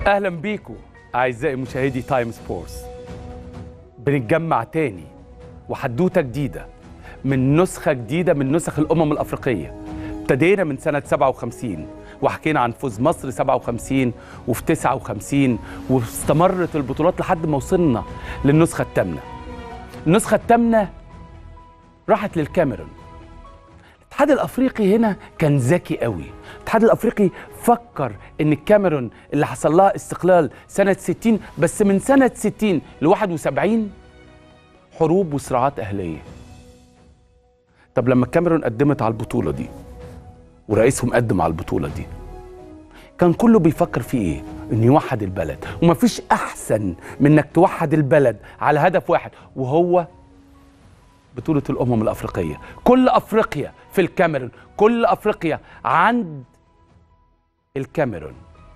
اهلا بيكم اعزائي مشاهدي تايم سبورتس بنتجمع تاني وحدوته جديده من نسخه جديده من نسخ الامم الافريقيه ابتدينا من سنه 57 وحكينا عن فوز مصر 57 وفي 59 واستمرت البطولات لحد ما وصلنا للنسخه الثامنه النسخه الثامنه راحت للكاميرون الاتحاد الافريقي هنا كان ذكي قوي الاتحاد الافريقي فكر ان الكاميرون اللي حصل لها استقلال سنه 60 بس من سنه 60 ل 71 حروب وصراعات اهليه طب لما الكاميرون قدمت على البطوله دي ورئيسهم قدم على البطوله دي كان كله بيفكر في ايه ان يوحد البلد ومفيش احسن من انك توحد البلد على هدف واحد وهو بطولة الأمم الأفريقية كل أفريقيا في الكاميرون كل أفريقيا عند الكاميرون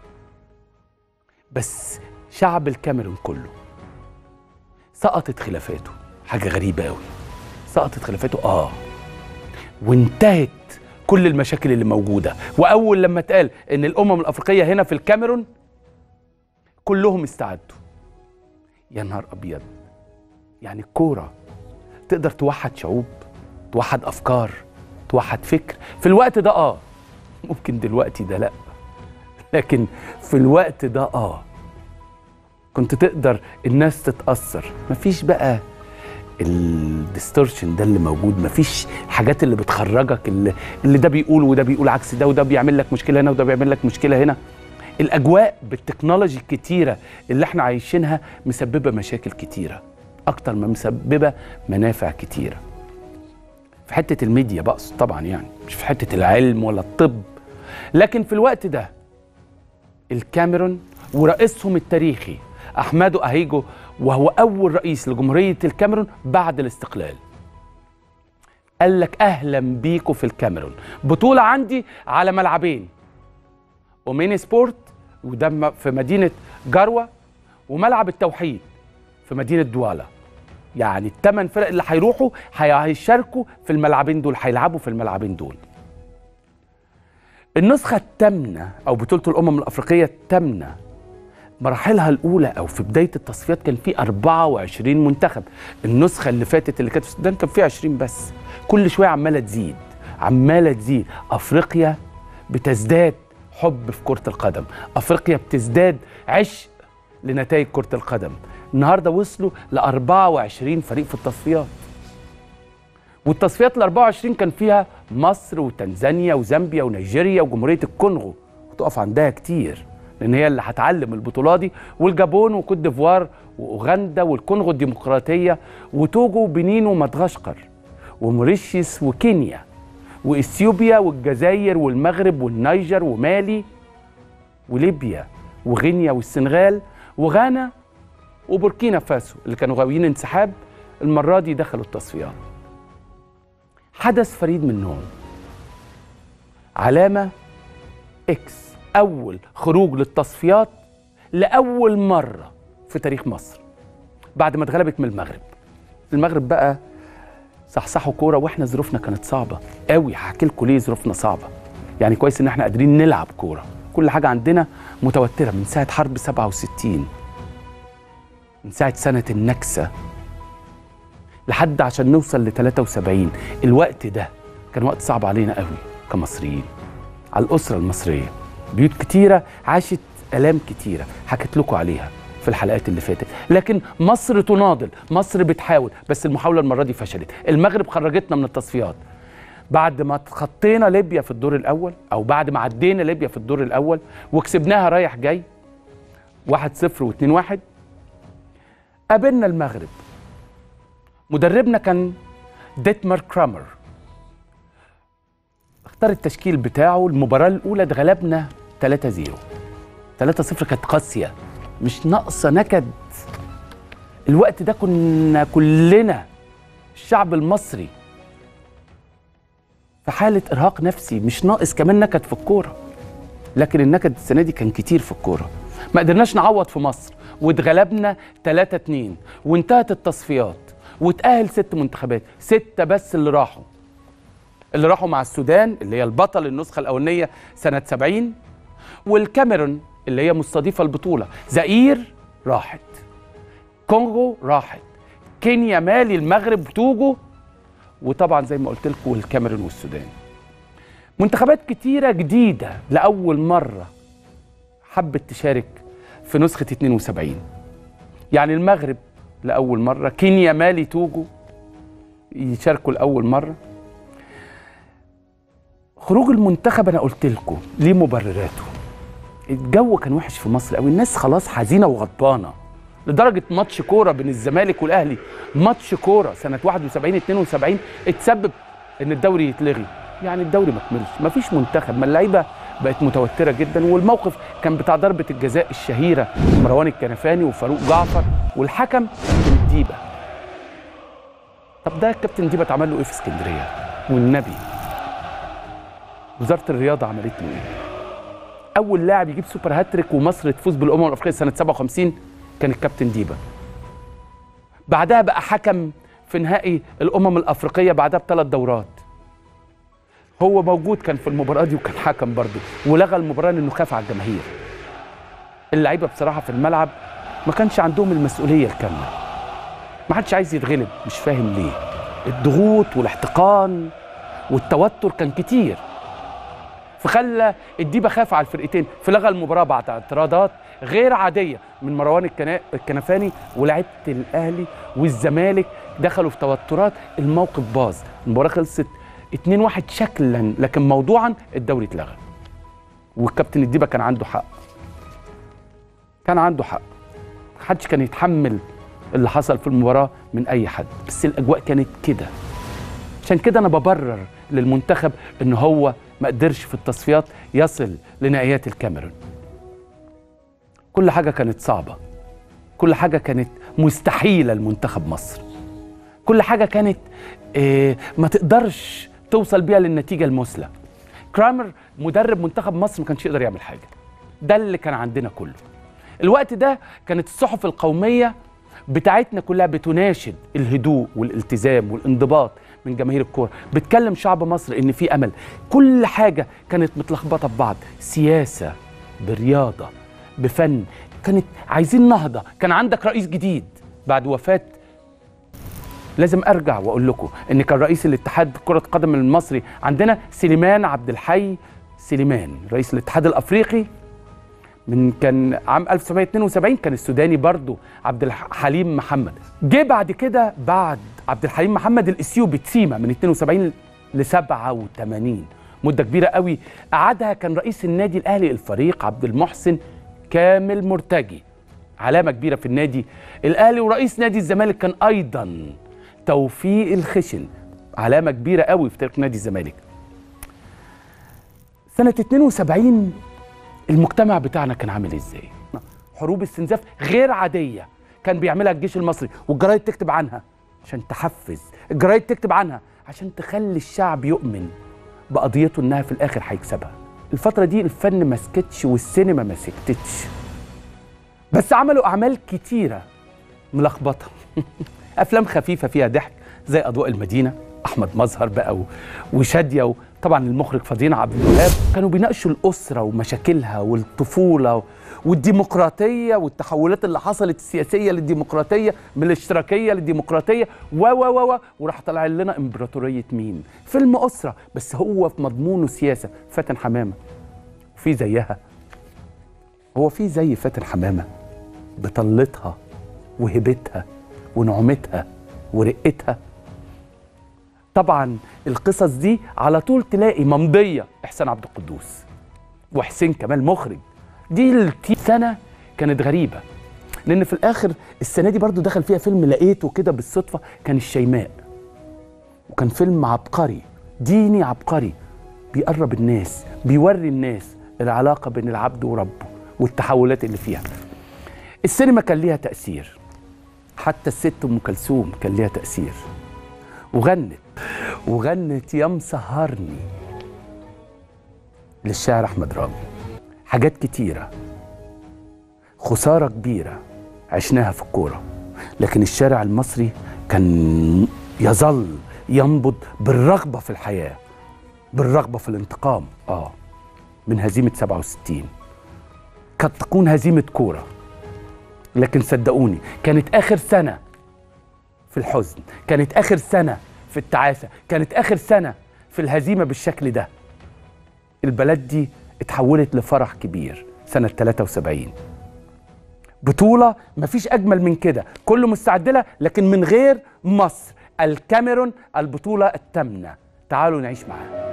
بس شعب الكاميرون كله سقطت خلافاته حاجة غريبة أوي سقطت خلافاته آه وانتهت كل المشاكل اللي موجودة وأول لما اتقال إن الأمم الأفريقية هنا في الكاميرون كلهم استعدوا يا نهار أبيض يعني الكورة تقدر توحد شعوب توحد افكار توحد فكر في الوقت ده اه ممكن دلوقتي ده لا لكن في الوقت ده اه كنت تقدر الناس تتاثر مفيش بقى الديستورشن ده اللي موجود مفيش الحاجات اللي بتخرجك اللي, اللي ده بيقول وده بيقول عكس ده وده بيعمل لك مشكله هنا وده بيعمل لك مشكله هنا الاجواء بالتكنولوجي الكتيره اللي احنا عايشينها مسببه مشاكل كتيره اكتر ما مسببه منافع كتيره في حته الميديا بقصد طبعا يعني مش في حته العلم ولا الطب لكن في الوقت ده الكاميرون ورئيسهم التاريخي احمادو اهيجو وهو اول رئيس لجمهوريه الكاميرون بعد الاستقلال قال لك اهلا بيكم في الكاميرون بطوله عندي على ملعبين اوميني سبورت وده في مدينه جروه وملعب التوحيد في مدينه دوالا يعني الثمان فرق اللي هيروحوا هيشاركوا في الملعبين دول هيلعبوا في الملعبين دول النسخة الثامنة أو بطولة الأمم الأفريقية الثامنة مراحلها الأولى أو في بداية التصفيات كان في 24 منتخب النسخة اللي فاتت اللي كانت في السودان كان في 20 بس كل شوية عمالة تزيد عمالة تزيد أفريقيا بتزداد حب في كرة القدم أفريقيا بتزداد عشق لنتائج كرة القدم النهارده وصلوا ل 24 فريق في التصفيات والتصفيات ال 24 كان فيها مصر وتنزانيا وزامبيا ونيجيريا وجمهوريه الكونغو وتقف عندها كتير لان هي اللي هتعلم البطوله دي والجابون وكوت ديفوار واوغندا والكونغو الديمقراطيه وتوجو وبنين ومدغشقر وموريشيوس وكينيا واثيوبيا والجزائر والمغرب والنيجر ومالي وليبيا وغينيا والسنغال وغانا وبوركينا فاسو اللي كانوا غاويين انسحاب المرة دي دخلوا التصفيات حدث فريد من نوعه علامة إكس أول خروج للتصفيات لأول مرة في تاريخ مصر بعد ما اتغلبت من المغرب المغرب بقى صحصحوا كورة واحنا ظروفنا كانت صعبة قوي هحكي لكم ليه ظروفنا صعبة يعني كويس ان احنا قادرين نلعب كورة كل حاجة عندنا متوترة من ساعة حرب 67 من ساعة سنة النكسة لحد عشان نوصل ل 73 الوقت ده كان وقت صعب علينا قوي كمصريين على الأسرة المصرية بيوت كتيرة عاشت آلام كتيرة حكيت لكم عليها في الحلقات اللي فاتت لكن مصر تناضل مصر بتحاول بس المحاولة المرة دي فشلت المغرب خرجتنا من التصفيات بعد ما تخطينا ليبيا في الدور الأول أو بعد ما عدينا ليبيا في الدور الأول وكسبناها رايح جاي 1-0 و2-1 قابلنا المغرب مدربنا كان ديتمر كرامر اختار التشكيل بتاعه المباراة الأولى اتغلبنا 3-0 3-0 كانت قاسية مش ناقصة نكد الوقت ده كنا كلنا الشعب المصري في حالة إرهاق نفسي مش ناقص كمان نكد في الكورة لكن النكد السنة دي كان كتير في الكورة ما قدرناش نعوض في مصر واتغلبنا 3 2 وانتهت التصفيات واتأهل ست منتخبات ستة بس اللي راحوا اللي راحوا مع السودان اللي هي البطل النسخة الأولانية سنة 70 والكاميرون اللي هي مستضيفه البطوله زئير راحت كونغو راحت كينيا مالي المغرب توجو وطبعا زي ما قلت لكم الكاميرون والسودان منتخبات كتيره جديده لاول مره حبت تشارك في نسخه 72 يعني المغرب لاول مره كينيا مالي توجو يشاركوا لاول مره خروج المنتخب انا قلت لكم ليه مبرراته الجو كان وحش في مصر قوي الناس خلاص حزينه وغضبانه لدرجه ماتش كوره بين الزمالك والاهلي ماتش كوره سنه 71 72 اتسبب ان الدوري يتلغي يعني الدوري ما كملش مفيش منتخب ما اللعيبه بقت متوتره جدا والموقف كان بتاع ضربه الجزاء الشهيره مروان الكنفاني وفاروق جعفر والحكم كابتن ديبه طب ده الكابتن ديبه اتعمل له ايه في اسكندريه والنبي وزاره الرياضه عملت له ايه اول لاعب يجيب سوبر هاتريك ومصر تفوز بالامم الافريقيه سنه 57 كان الكابتن ديبا بعدها بقى حكم في نهائي الامم الافريقيه بعدها بثلاث دورات هو موجود كان في المباراه دي وكان حكم برضه ولغى المباراه لانه خاف على الجماهير اللعيبه بصراحه في الملعب ما كانش عندهم المسؤوليه الكامله ما حدش عايز يتغلب مش فاهم ليه الضغوط والاحتقان والتوتر كان كتير فخلى الديبه خاف على الفرقتين فلغى المباراه بعد اعتراضات غير عاديه من مروان الكنا... الكنفاني ولاعيبه الاهلي والزمالك دخلوا في توترات الموقف باظ المباراه خلصت 2-1 شكلا لكن موضوعا الدوري اتلغى والكابتن الديبه كان عنده حق كان عنده حق محدش كان يتحمل اللي حصل في المباراه من اي حد بس الاجواء كانت كده عشان كده انا ببرر للمنتخب ان هو ما قدرش في التصفيات يصل لنهائيات الكاميرون كل حاجه كانت صعبه كل حاجه كانت مستحيله لمنتخب مصر كل حاجه كانت آه ما تقدرش توصل بيها للنتيجه المثلى كرامر مدرب منتخب مصر ما كانش يقدر يعمل حاجه ده اللي كان عندنا كله الوقت ده كانت الصحف القوميه بتاعتنا كلها بتناشد الهدوء والالتزام والانضباط من جماهير الكوره بتكلم شعب مصر ان في امل كل حاجه كانت متلخبطه ببعض سياسه برياضه بفن كانت عايزين نهضه كان عندك رئيس جديد بعد وفاه لازم ارجع واقول لكم ان كان رئيس الاتحاد كره القدم المصري عندنا سليمان عبد الحي سليمان رئيس الاتحاد الافريقي من كان عام 1972 كان السوداني برضو عبد الحليم محمد جه بعد كده بعد عبد الحليم محمد الاثيوبي تسيما من 72 ل 87 مده كبيره قوي قعدها كان رئيس النادي الاهلي الفريق عبد المحسن كامل مرتجي علامه كبيره في النادي الاهلي ورئيس نادي الزمالك كان ايضا توفيق الخشن علامه كبيره قوي في تاريخ نادي الزمالك سنه 72 المجتمع بتاعنا كان عامل ازاي حروب استنزاف غير عاديه كان بيعملها الجيش المصري والجرايد تكتب عنها عشان تحفز الجرايد تكتب عنها عشان تخلي الشعب يؤمن بقضيته انها في الاخر هيكسبها الفتره دي الفن ما سكتش والسينما ما سكتتش بس عملوا اعمال كتيره ملخبطه افلام خفيفه فيها ضحك زي اضواء المدينه احمد مظهر بقى وشاديه طبعا المخرج فضيل عبد الوهاب كانوا بيناقشوا الاسره ومشاكلها والطفوله والديمقراطيه والتحولات اللي حصلت السياسيه للديمقراطيه من الاشتراكيه للديمقراطيه و و و وراح طالع لنا امبراطوريه مين؟ فيلم اسره بس هو في مضمونه سياسه فاتن حمامه في زيها هو في زي فاتن حمامه بطلتها وهبتها ونعومتها ورقتها طبعا القصص دي على طول تلاقي ممضيه احسان عبد القدوس وحسين كمال مخرج دي السنه كانت غريبه لان في الاخر السنه دي برضو دخل فيها فيلم لقيته كده بالصدفه كان الشيماء وكان فيلم عبقري ديني عبقري بيقرب الناس بيوري الناس العلاقه بين العبد وربه والتحولات اللي فيها السينما كان ليها تاثير حتى الست ام كلثوم كان ليها تاثير وغنت وغنت يا مسهرني للشاعر احمد رامي حاجات كتيره خساره كبيره عشناها في الكوره لكن الشارع المصري كان يظل ينبض بالرغبه في الحياه بالرغبه في الانتقام اه من هزيمه 67 قد تكون هزيمة كورة لكن صدقوني كانت آخر سنة في الحزن كانت آخر سنة في التعاسة كانت آخر سنة في الهزيمة بالشكل ده البلد دي اتحولت لفرح كبير سنة 73 بطولة مفيش أجمل من كده كله مستعد لها لكن من غير مصر الكاميرون البطولة الثامنة تعالوا نعيش معاها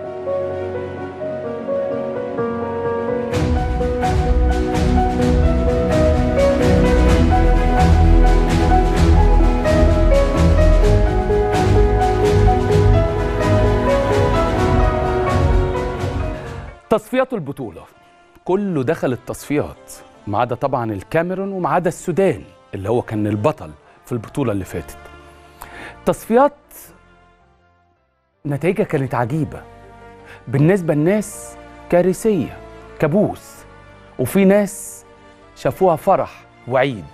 تصفيات البطولة كله دخل التصفيات ما عدا طبعا الكاميرون وما عدا السودان اللي هو كان البطل في البطولة اللي فاتت تصفيات نتائجها كانت عجيبة بالنسبة للناس كارثية كابوس وفي ناس شافوها فرح وعيد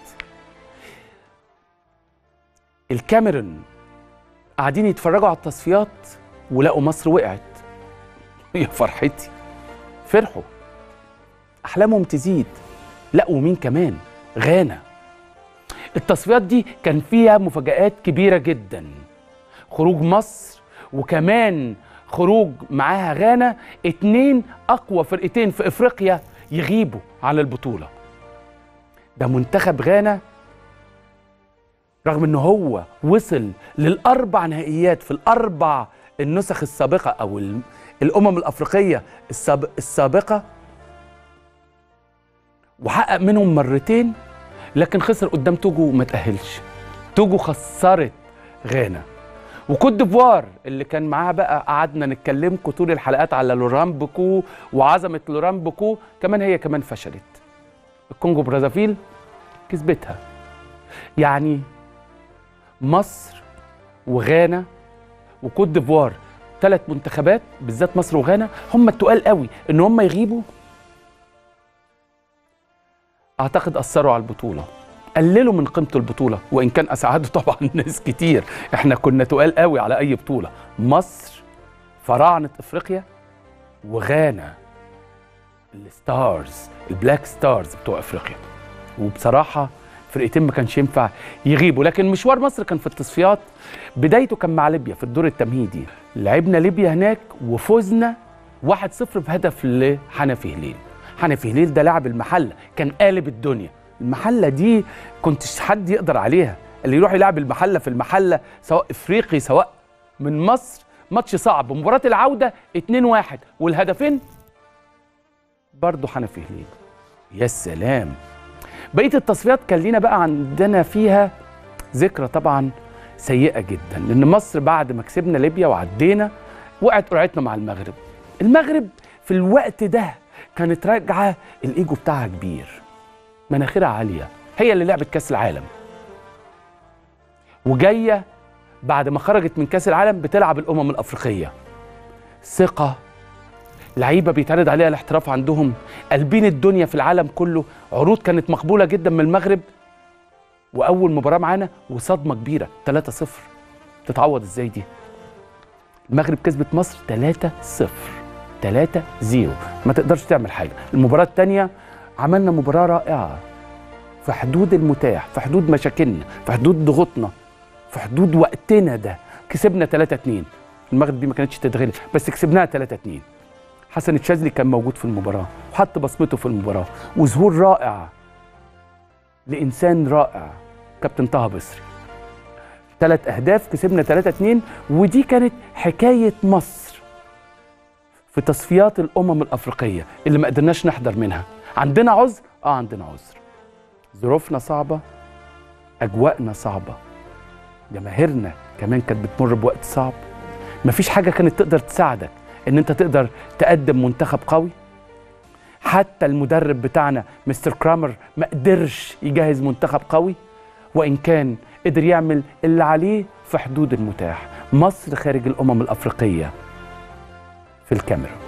الكاميرون قاعدين يتفرجوا على التصفيات ولقوا مصر وقعت يا فرحتي فرحوا احلامهم تزيد لقوا مين كمان غانا التصفيات دي كان فيها مفاجآت كبيرة جدا خروج مصر وكمان خروج معاها غانا اتنين أقوى فرقتين في إفريقيا يغيبوا عن البطولة ده منتخب غانا رغم ان هو وصل للأربع نهائيات في الأربع النسخ السابقة أو الأمم الأفريقية السابقة وحقق منهم مرتين لكن خسر قدام توجو وما تأهلش توجو خسرت غانا وكوت ديفوار اللي كان معاها بقى قعدنا نتكلمكم طول الحلقات على لوران بوكو وعظمه لوران بوكو كمان هي كمان فشلت الكونجو برازافيل كسبتها يعني مصر وغانا وكوت ديفوار ثلاث منتخبات بالذات مصر وغانا هم التقال قوي ان هم يغيبوا اعتقد اثروا على البطوله قللوا من قيمه البطوله وان كان اسعدوا طبعا ناس كتير احنا كنا تقال قوي على اي بطوله مصر فراعنه افريقيا وغانا الستارز البلاك ستارز بتوع افريقيا وبصراحه فرقتين ما كانش ينفع يغيبوا لكن مشوار مصر كان في التصفيات بدايته كان مع ليبيا في الدور التمهيدي لعبنا ليبيا هناك وفزنا 1-0 بهدف لحنفي هليل حنفي هليل ده لاعب المحله كان قالب الدنيا المحله دي كنتش حد يقدر عليها اللي يروح يلعب المحله في المحله سواء افريقي سواء من مصر ماتش صعب مباراه العوده 2-1 والهدفين برضه حنفي هليل يا سلام بقيه التصفيات كان لينا بقى عندنا فيها ذكرى طبعا سيئه جدا لان مصر بعد ما كسبنا ليبيا وعدينا وقعت قرعتنا مع المغرب المغرب في الوقت ده كانت راجعه الايجو بتاعها كبير مناخيرها عاليه هي اللي لعبت كاس العالم وجايه بعد ما خرجت من كاس العالم بتلعب الامم الافريقيه ثقه لعيبه بيتعرض عليها الاحتراف عندهم قلبين الدنيا في العالم كله عروض كانت مقبوله جدا من المغرب واول مباراه معانا وصدمه كبيره 3-0 تتعوض ازاي دي المغرب كسبت مصر 3-0 3 0 ما تقدرش تعمل حاجه المباراه الثانيه عملنا مباراه رائعه في حدود المتاح في حدود مشاكلنا في حدود ضغوطنا في حدود وقتنا ده كسبنا 3 2 المغرب دي ما كانتش تتغلب بس كسبناها 3 2 حسن الشاذلي كان موجود في المباراه وحط بصمته في المباراه وظهور رائع لانسان رائع كابتن طه بصري ثلاث اهداف كسبنا 3 2 ودي كانت حكايه مصر في تصفيات الامم الافريقيه اللي ما قدرناش نحضر منها عندنا عذر اه عندنا عذر ظروفنا صعبه اجواءنا صعبه جماهيرنا كمان كانت بتمر بوقت صعب مفيش حاجه كانت تقدر تساعدك ان انت تقدر تقدم منتخب قوي حتى المدرب بتاعنا مستر كرامر ما قدرش يجهز منتخب قوي وان كان قدر يعمل اللي عليه في حدود المتاح مصر خارج الامم الافريقيه في الكاميرون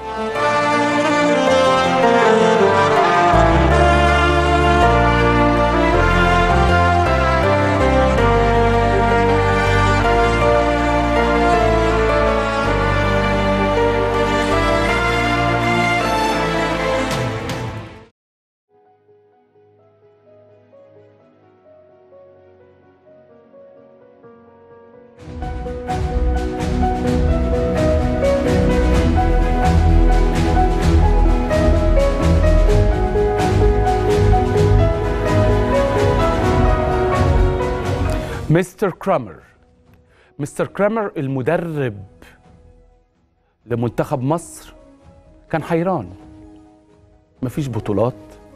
مستر كرامر مستر كرامر المدرب لمنتخب مصر كان حيران مفيش بطولات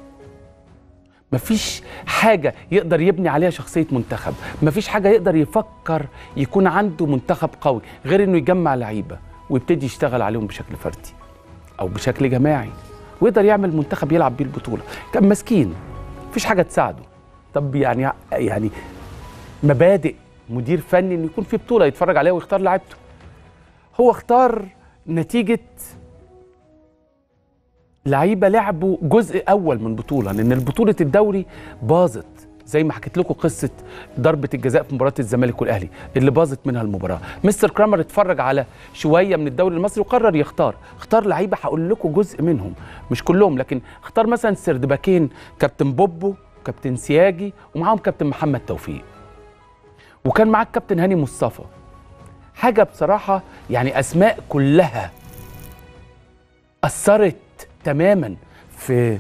مفيش حاجة يقدر يبني عليها شخصية منتخب مفيش حاجة يقدر يفكر يكون عنده منتخب قوي غير انه يجمع لعيبة ويبتدي يشتغل عليهم بشكل فردي او بشكل جماعي ويقدر يعمل منتخب يلعب بيه البطولة كان مسكين مفيش حاجة تساعده طب يعني يعني مبادئ مدير فني انه يكون في بطولة يتفرج عليها ويختار لعيبته هو اختار نتيجة لعيبه لعبوا جزء اول من بطوله لان بطوله الدوري باظت زي ما حكيت لكم قصه ضربه الجزاء في مباراه الزمالك والاهلي اللي باظت منها المباراه مستر كرامر اتفرج على شويه من الدوري المصري وقرر يختار اختار لعيبه هقول لكم جزء منهم مش كلهم لكن اختار مثلا سردباكين كابتن بوبو كابتن سياجي ومعاهم كابتن محمد توفيق وكان معاك كابتن هاني مصطفى حاجه بصراحه يعني اسماء كلها اثرت تماما في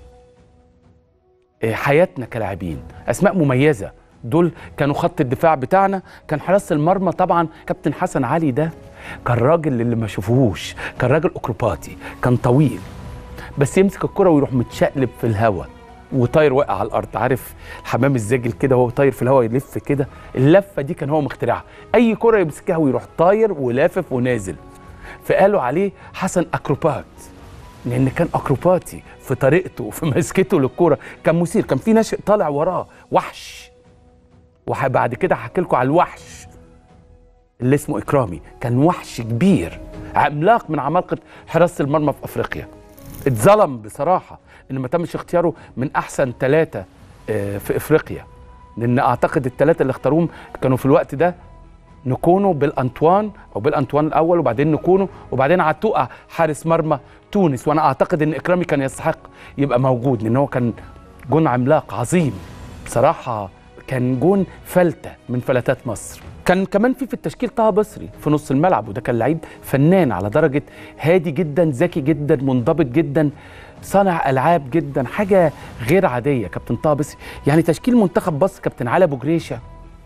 حياتنا كلاعبين اسماء مميزه دول كانوا خط الدفاع بتاعنا كان حراس المرمى طبعا كابتن حسن علي ده كان راجل اللي ما شافوهوش كان راجل اكروباتي كان طويل بس يمسك الكره ويروح متشقلب في الهواء وطاير واقع على الارض عارف حمام الزاجل كده وهو طاير في الهواء يلف كده اللفه دي كان هو مخترعها اي كره يمسكها ويروح طاير ولافف ونازل فقالوا عليه حسن اكروبات لان كان اكروباتي في طريقته وفي مسكته للكوره كان مثير كان في ناشئ طالع وراه وحش وبعد كده هحكي لكم على الوحش اللي اسمه اكرامي كان وحش كبير عملاق من عمالقه حراسه المرمى في افريقيا اتظلم بصراحه ان ما تمش اختياره من احسن ثلاثه في افريقيا لان اعتقد الثلاثه اللي اختاروهم كانوا في الوقت ده نكونو بالانطوان او بالانطوان الاول وبعدين نكونو وبعدين عتوقع حارس مرمى تونس وانا اعتقد ان اكرامي كان يستحق يبقى موجود لان هو كان جون عملاق عظيم بصراحه كان جون فلته من فلتات مصر كان كمان في في التشكيل طه بصري في نص الملعب وده كان لعيب فنان على درجه هادي جدا ذكي جدا منضبط جدا صانع العاب جدا حاجه غير عاديه كابتن طه بصري يعني تشكيل منتخب مصر كابتن علي ابو جريشه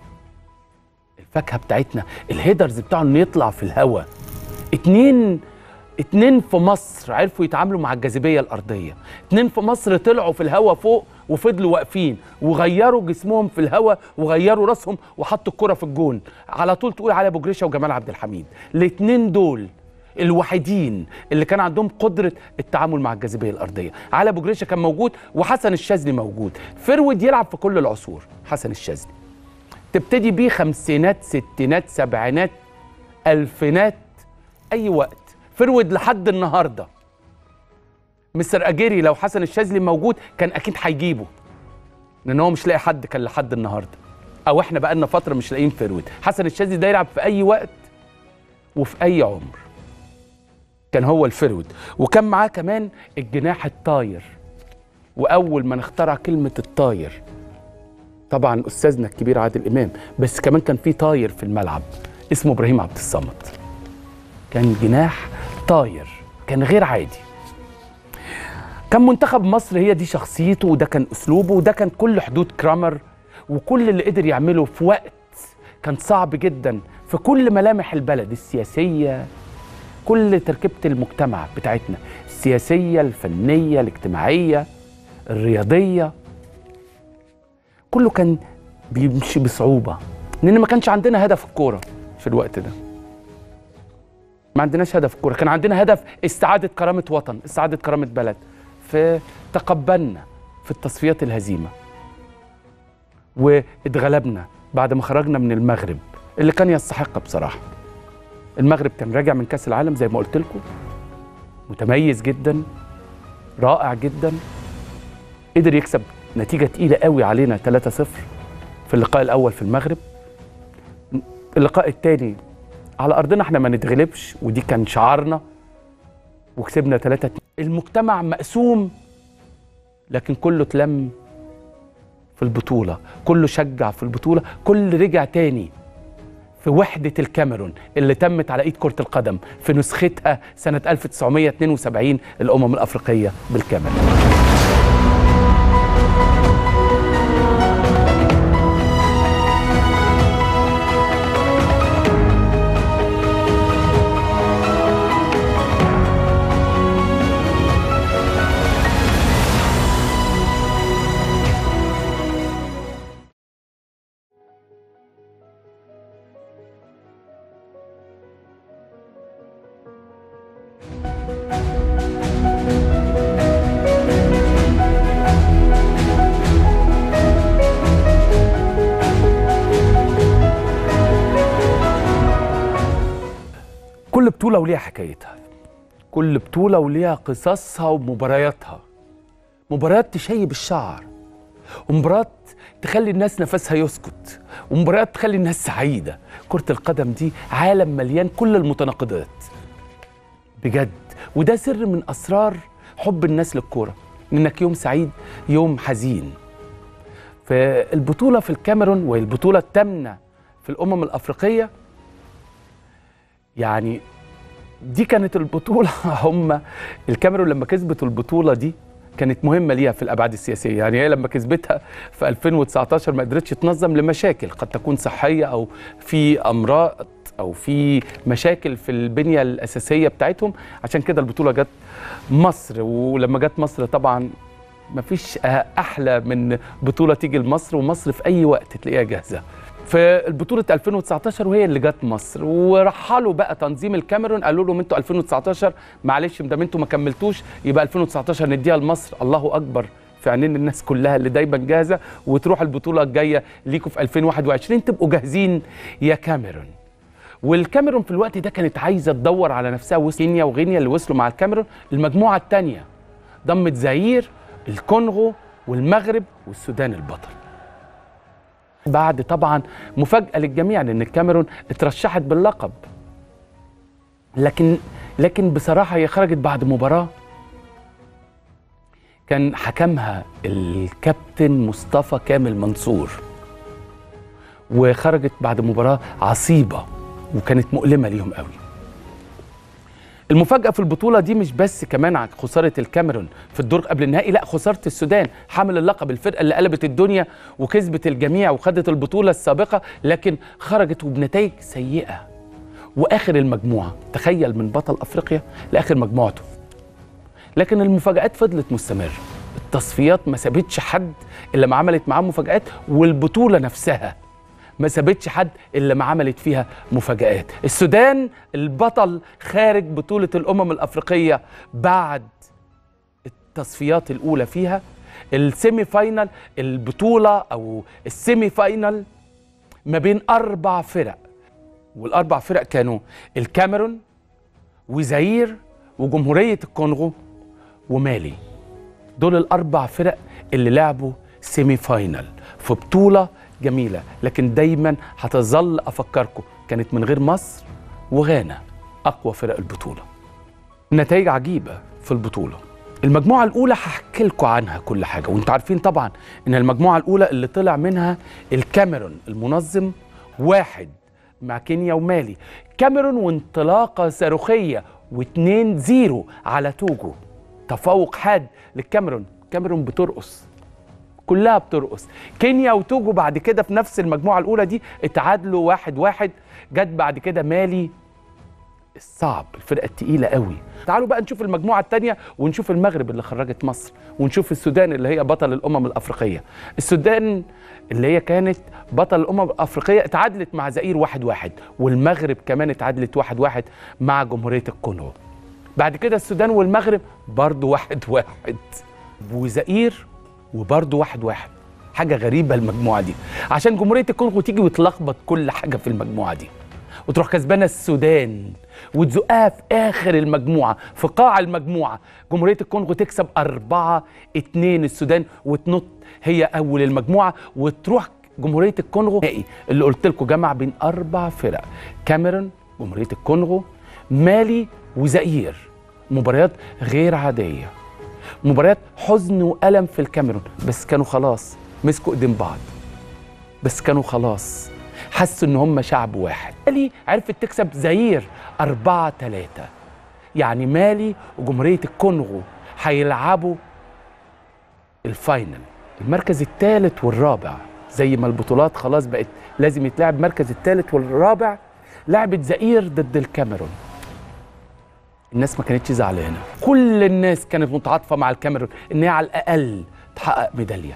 الفاكهه بتاعتنا الهيدرز بتاعه انه يطلع في الهواء اتنين اتنين في مصر عرفوا يتعاملوا مع الجاذبيه الارضيه اتنين في مصر طلعوا في الهواء فوق وفضلوا واقفين وغيروا جسمهم في الهواء وغيروا راسهم وحطوا الكره في الجون على طول تقول علي ابو جريشه وجمال عبد الحميد الاتنين دول الوحيدين اللي كان عندهم قدره التعامل مع الجاذبيه الارضيه علي ابو جريشه كان موجود وحسن الشاذلي موجود فرود يلعب في كل العصور حسن الشاذلي تبتدي بيه خمسينات ستينات سبعينات الفينات اي وقت فرود لحد النهارده مستر اجيري لو حسن الشاذلي موجود كان اكيد هيجيبه لان هو مش لاقي حد كان لحد النهارده او احنا بقالنا فتره مش لاقيين فرود حسن الشاذلي ده يلعب في اي وقت وفي اي عمر كان هو الفرود وكان معاه كمان الجناح الطاير واول ما نخترع كلمه الطاير طبعا استاذنا الكبير عادل امام بس كمان كان في طاير في الملعب اسمه ابراهيم عبد الصمد كان جناح طاير كان غير عادي كان منتخب مصر هي دي شخصيته وده كان اسلوبه وده كان كل حدود كرامر وكل اللي قدر يعمله في وقت كان صعب جدا في كل ملامح البلد السياسيه كل تركيبه المجتمع بتاعتنا السياسيه الفنيه الاجتماعيه الرياضيه كله كان بيمشي بصعوبه لان ما كانش عندنا هدف الكوره في الوقت ده ما عندناش هدف الكوره كان عندنا هدف استعاده كرامه وطن استعاده كرامه بلد فتقبلنا في التصفيات الهزيمه واتغلبنا بعد ما خرجنا من المغرب اللي كان يستحق بصراحه المغرب كان راجع من كاس العالم زي ما قلت لكم متميز جدا رائع جدا قدر يكسب نتيجه تقيله قوي علينا 3-0 في اللقاء الاول في المغرب اللقاء الثاني على ارضنا احنا ما نتغلبش ودي كان شعارنا وكسبنا 3 المجتمع مقسوم لكن كله اتلم في البطوله كله شجع في البطوله كل رجع تاني في وحدة الكاميرون اللي تمت على ايد كرة القدم في نسختها سنة 1972 الأمم الأفريقية بالكاميرون بطولة وليها حكايتها كل بطولة وليها قصصها ومبارياتها مباريات تشيب الشعر ومباريات تخلي الناس نفسها يسكت ومباريات تخلي الناس سعيدة كرة القدم دي عالم مليان كل المتناقضات بجد وده سر من أسرار حب الناس للكورة إنك يوم سعيد يوم حزين فالبطولة في الكاميرون وهي البطولة الثامنة في الأمم الأفريقية يعني دي كانت البطولة هم الكاميرون لما كسبت البطولة دي كانت مهمة ليها في الأبعاد السياسية يعني هي لما كسبتها في 2019 ما قدرتش تنظم لمشاكل قد تكون صحية أو في أمراض أو في مشاكل في البنية الأساسية بتاعتهم عشان كده البطولة جت مصر ولما جت مصر طبعا ما فيش أحلى من بطولة تيجي لمصر ومصر في أي وقت تلاقيها جاهزة في البطولة 2019 وهي اللي جت مصر ورحلوا بقى تنظيم الكاميرون قالوا لهم انتوا 2019 معلش ما انتوا ما كملتوش يبقى 2019 نديها لمصر الله اكبر في عينين الناس كلها اللي دايما جاهزه وتروح البطوله الجايه ليكوا في 2021 تبقوا جاهزين يا كاميرون والكاميرون في الوقت ده كانت عايزه تدور على نفسها وسط كينيا وغينيا اللي وصلوا مع الكاميرون المجموعه الثانيه ضمت زاير الكونغو والمغرب والسودان البطل بعد طبعا مفاجاه للجميع لان الكاميرون اترشحت باللقب لكن لكن بصراحه هي خرجت بعد مباراه كان حكمها الكابتن مصطفى كامل منصور وخرجت بعد مباراه عصيبه وكانت مؤلمه ليهم قوي المفاجأة في البطولة دي مش بس كمان عن خسارة الكاميرون في الدور قبل النهائي لا خسارة السودان حامل اللقب الفرقة اللي قلبت الدنيا وكسبت الجميع وخدت البطولة السابقة لكن خرجت وبنتائج سيئة وآخر المجموعة تخيل من بطل أفريقيا لآخر مجموعته لكن المفاجآت فضلت مستمرة التصفيات ما سابتش حد إلا ما عملت معاه مفاجآت والبطولة نفسها ما سابتش حد الا ما عملت فيها مفاجآت السودان البطل خارج بطولة الأمم الأفريقية بعد التصفيات الأولى فيها السيمي فاينل البطولة أو السيمي فاينل ما بين أربع فرق والأربع فرق كانوا الكاميرون وزاير وجمهورية الكونغو ومالي دول الأربع فرق اللي لعبوا سيمي فاينل في بطولة جميله لكن دايما هتظل افكركم كانت من غير مصر وغانا اقوى فرق البطوله نتائج عجيبه في البطوله المجموعه الاولى هحكي لكم عنها كل حاجه وانتوا عارفين طبعا ان المجموعه الاولى اللي طلع منها الكاميرون المنظم واحد مع كينيا ومالي كاميرون وانطلاقه صاروخيه و2 0 على توجو تفوق حاد للكاميرون كاميرون بترقص كلها بترقص كينيا وتوجو بعد كده في نفس المجموعه الاولى دي اتعادلوا واحد واحد جت بعد كده مالي الصعب الفرقه التقيله قوي تعالوا بقى نشوف المجموعه الثانيه ونشوف المغرب اللي خرجت مصر ونشوف السودان اللي هي بطل الامم الافريقيه السودان اللي هي كانت بطل الامم الافريقيه اتعادلت مع زئير واحد واحد والمغرب كمان اتعادلت واحد واحد مع جمهوريه الكونغو بعد كده السودان والمغرب برضو واحد واحد وزئير وبرضه واحد واحد حاجة غريبة المجموعة دي عشان جمهورية الكونغو تيجي وتلخبط كل حاجة في المجموعة دي وتروح كسبانة السودان وتزقها في آخر المجموعة في قاع المجموعة جمهورية الكونغو تكسب أربعة اتنين السودان وتنط هي أول المجموعة وتروح جمهورية الكونغو اللي قلت لكم جمع بين أربع فرق كاميرون جمهورية الكونغو مالي وزئير مباريات غير عاديه مباريات حزن والم في الكاميرون بس كانوا خلاص مسكوا ايدين بعض بس كانوا خلاص حسوا ان هم شعب واحد مالي عرفت تكسب زاير أربعة تلاتة يعني مالي وجمهورية الكونغو هيلعبوا الفاينل المركز الثالث والرابع زي ما البطولات خلاص بقت لازم يتلعب المركز الثالث والرابع لعبت زئير ضد الكاميرون الناس ما كانتش زعلانه كل الناس كانت متعاطفه مع الكاميرون ان هي على الاقل تحقق ميداليه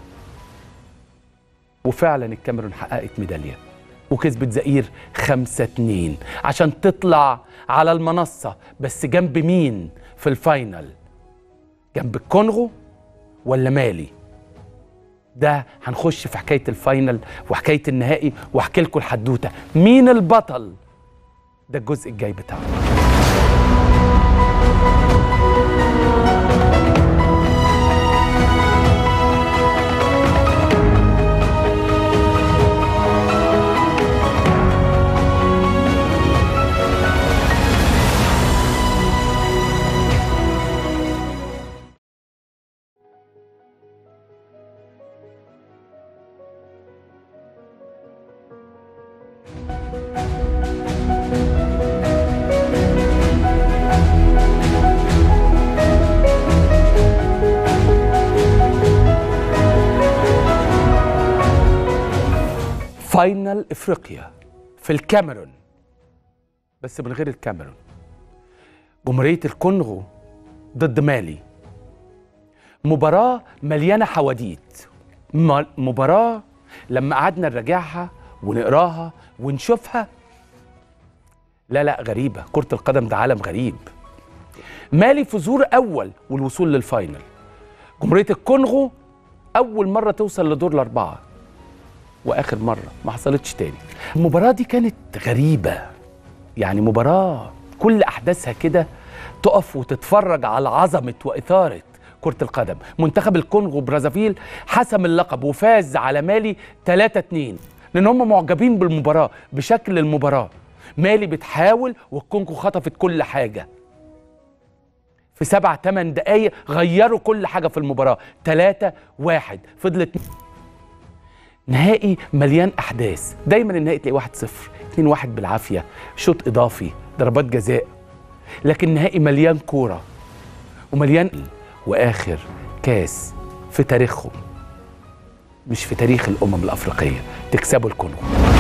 وفعلا الكاميرون حققت ميداليه وكسبت زئير خمسة اتنين عشان تطلع على المنصة بس جنب مين في الفاينل جنب الكونغو ولا مالي ده هنخش في حكاية الفاينل وحكاية النهائي واحكي لكم الحدوتة مين البطل ده الجزء الجاي بتاعنا فاينل افريقيا في الكاميرون بس من غير الكاميرون جمهوريه الكونغو ضد مالي مباراه مليانه حواديت م- مباراه لما قعدنا نراجعها ونقراها ونشوفها لا لا غريبه كره القدم ده عالم غريب مالي في ظهور اول والوصول للفاينل جمهوريه الكونغو اول مره توصل لدور الاربعه واخر مره ما حصلتش تاني المباراه دي كانت غريبه يعني مباراه كل احداثها كده تقف وتتفرج على عظمه واثاره كره القدم منتخب الكونغو برازافيل حسم اللقب وفاز على مالي 3 2 لان هم معجبين بالمباراه بشكل المباراه مالي بتحاول والكونغو خطفت كل حاجه في سبع ثمان دقايق غيروا كل حاجه في المباراه 3 1 فضلت نهائي مليان احداث دايما النهائي تلاقي 1 0 2 1 بالعافيه شوط اضافي ضربات جزاء لكن نهائي مليان كوره ومليان واخر كاس في تاريخهم مش في تاريخ الامم الافريقيه تكسبوا الكونغو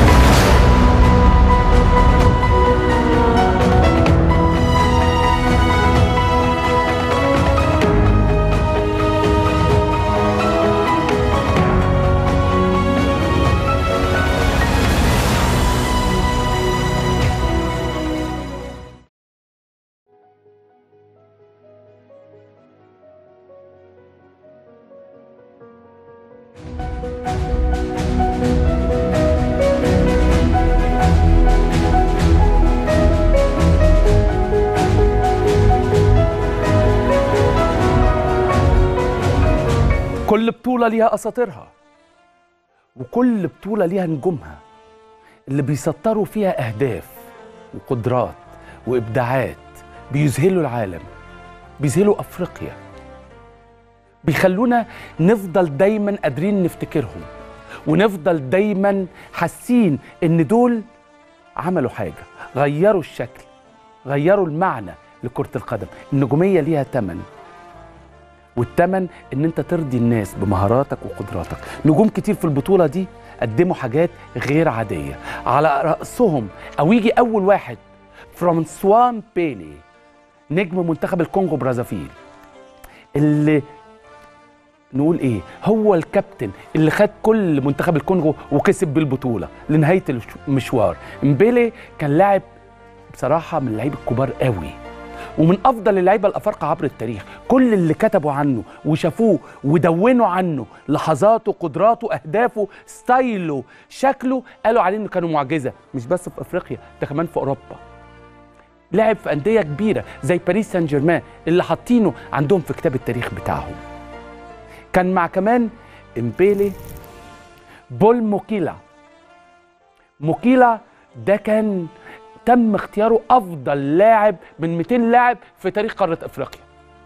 كل بطولة ليها أساطيرها وكل بطولة ليها نجومها اللي بيسطروا فيها أهداف وقدرات وإبداعات بيذهلوا العالم بيذهلوا أفريقيا بيخلونا نفضل دايما قادرين نفتكرهم ونفضل دايما حاسين إن دول عملوا حاجة غيروا الشكل غيروا المعنى لكرة القدم النجومية ليها تمن والتمن ان انت ترضي الناس بمهاراتك وقدراتك نجوم كتير في البطولة دي قدموا حاجات غير عادية على رأسهم او يجي اول واحد فرانسوا بيلي نجم منتخب الكونغو برازافيل اللي نقول ايه هو الكابتن اللي خد كل منتخب الكونغو وكسب بالبطولة لنهاية المشوار مبيلي كان لاعب بصراحة من اللعيبة الكبار قوي ومن افضل اللعيبه الافارقه عبر التاريخ كل اللي كتبوا عنه وشافوه ودونوا عنه لحظاته قدراته اهدافه ستايله شكله قالوا عليه انه كانوا معجزه مش بس في افريقيا ده كمان في اوروبا لعب في انديه كبيره زي باريس سان جيرمان اللي حاطينه عندهم في كتاب التاريخ بتاعهم كان مع كمان امبيلي بول موكيلا موكيلا ده كان تم اختياره افضل لاعب من 200 لاعب في تاريخ قاره افريقيا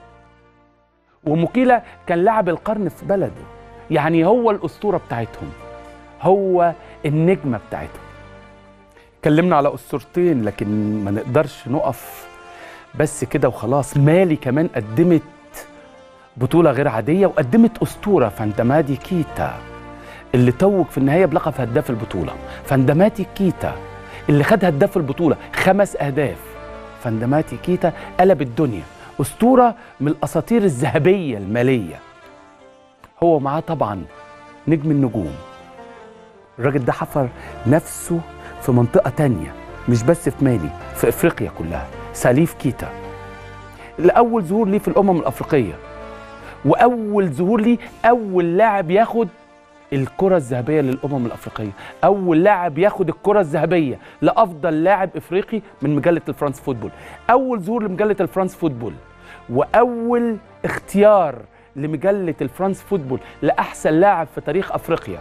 وموكيلا كان لاعب القرن في بلده يعني هو الاسطوره بتاعتهم هو النجمه بتاعتهم اتكلمنا على اسطورتين لكن ما نقدرش نقف بس كده وخلاص مالي كمان قدمت بطوله غير عاديه وقدمت اسطوره فاندمادي كيتا اللي توج في النهايه بلقب هداف البطوله فاندماتي كيتا اللي خد هداف البطوله خمس اهداف فاندماتي كيتا قلب الدنيا اسطوره من الاساطير الذهبيه الماليه هو معاه طبعا نجم النجوم الراجل ده حفر نفسه في منطقه تانية مش بس في مالي في افريقيا كلها ساليف كيتا لاول ظهور ليه في الامم الافريقيه واول ظهور ليه اول لاعب ياخد الكرة الذهبية للأمم الأفريقية أول لاعب ياخد الكرة الذهبية لأفضل لاعب إفريقي من مجلة الفرانس فوتبول أول ظهور لمجلة الفرانس فوتبول وأول اختيار لمجلة الفرانس فوتبول لأحسن لاعب في تاريخ أفريقيا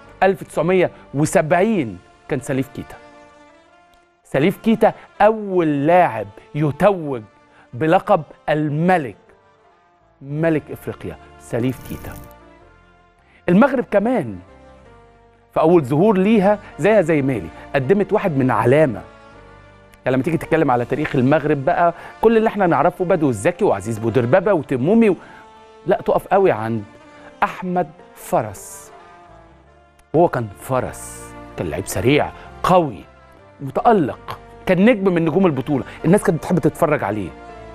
1970 كان سليف كيتا سليف كيتا أول لاعب يتوج بلقب الملك ملك إفريقيا سليف كيتا المغرب كمان في اول ظهور ليها زيها زي مالي قدمت واحد من علامه يعني لما تيجي تتكلم على تاريخ المغرب بقى كل اللي احنا نعرفه بدو الزكي وعزيز بودربابه وتمومي و... لا تقف قوي عند احمد فرس وهو كان فرس كان لعيب سريع قوي متالق كان نجم من نجوم البطوله الناس كانت بتحب تتفرج عليه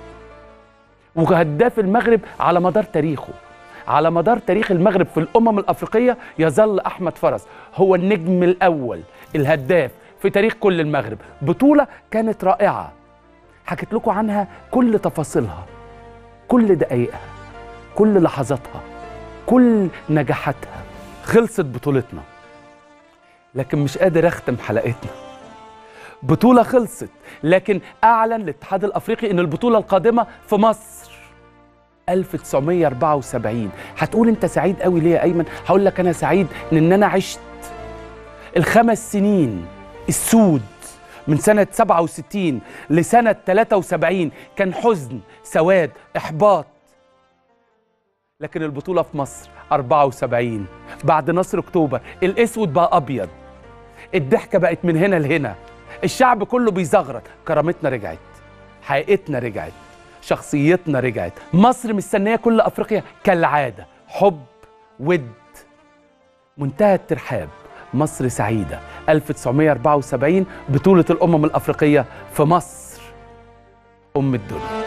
وهداف المغرب على مدار تاريخه على مدار تاريخ المغرب في الامم الافريقيه يظل احمد فرس هو النجم الاول الهداف في تاريخ كل المغرب بطوله كانت رائعه حكيت لكم عنها كل تفاصيلها كل دقايقها كل لحظاتها كل نجاحاتها خلصت بطولتنا لكن مش قادر اختم حلقتنا بطولة خلصت لكن أعلن الاتحاد الأفريقي أن البطولة القادمة في مصر 1974 هتقول أنت سعيد قوي ليه يا أيمن هقول لك أنا سعيد لأن أنا عشت الخمس سنين السود من سنة 67 لسنة 73 كان حزن سواد إحباط لكن البطولة في مصر 74 بعد نصر أكتوبر الأسود بقى أبيض الضحكة بقت من هنا لهنا الشعب كله بيزغرط كرامتنا رجعت حقيقتنا رجعت شخصيتنا رجعت مصر مستنية كل أفريقيا كالعادة حب ود منتهى الترحاب مصر سعيدة 1974 بطولة الأمم الأفريقية في مصر أم الدنيا